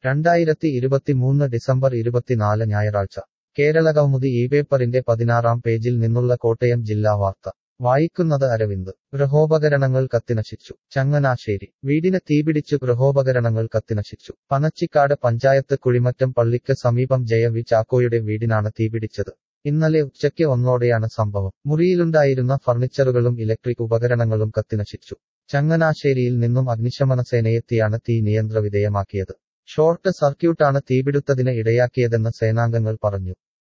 രണ്ടായിരത്തി ഇരുപത്തിമൂന്ന് ഡിസംബർ ഇരുപത്തിനാല് ഞായറാഴ്ച കേരള കൗമുദി ഈ പേപ്പറിന്റെ പതിനാറാം പേജിൽ നിന്നുള്ള കോട്ടയം ജില്ലാ വാർത്ത വായിക്കുന്നത് അരവിന്ദ് ഗൃഹോപകരണങ്ങൾ കത്തിനശിച്ചു ചങ്ങനാശ്ശേരി വീടിന് തീപിടിച്ചു ഗൃഹോപകരണങ്ങൾ കത്തിനശിച്ചു പനച്ചിക്കാട് പഞ്ചായത്ത് കുഴിമറ്റം പള്ളിക്ക് സമീപം ജയ വി ചാക്കോയുടെ വീടിനാണ് തീപിടിച്ചത് ഇന്നലെ ഉച്ചയ്ക്ക് ഒന്നോടെയാണ് സംഭവം മുറിയിലുണ്ടായിരുന്ന ഫർണിച്ചറുകളും ഇലക്ട്രിക് ഉപകരണങ്ങളും കത്തിനശിച്ചു ചങ്ങനാശ്ശേരിയിൽ നിന്നും അഗ്നിശമന സേനയെത്തിയാണ് തീ നിയന്ത്രവിധേയമാക്കിയത് ഷോർട്ട് സർക്യൂട്ടാണ് തീപിടുത്തതിന് ഇടയാക്കിയതെന്ന് സേനാംഗങ്ങൾ പറഞ്ഞു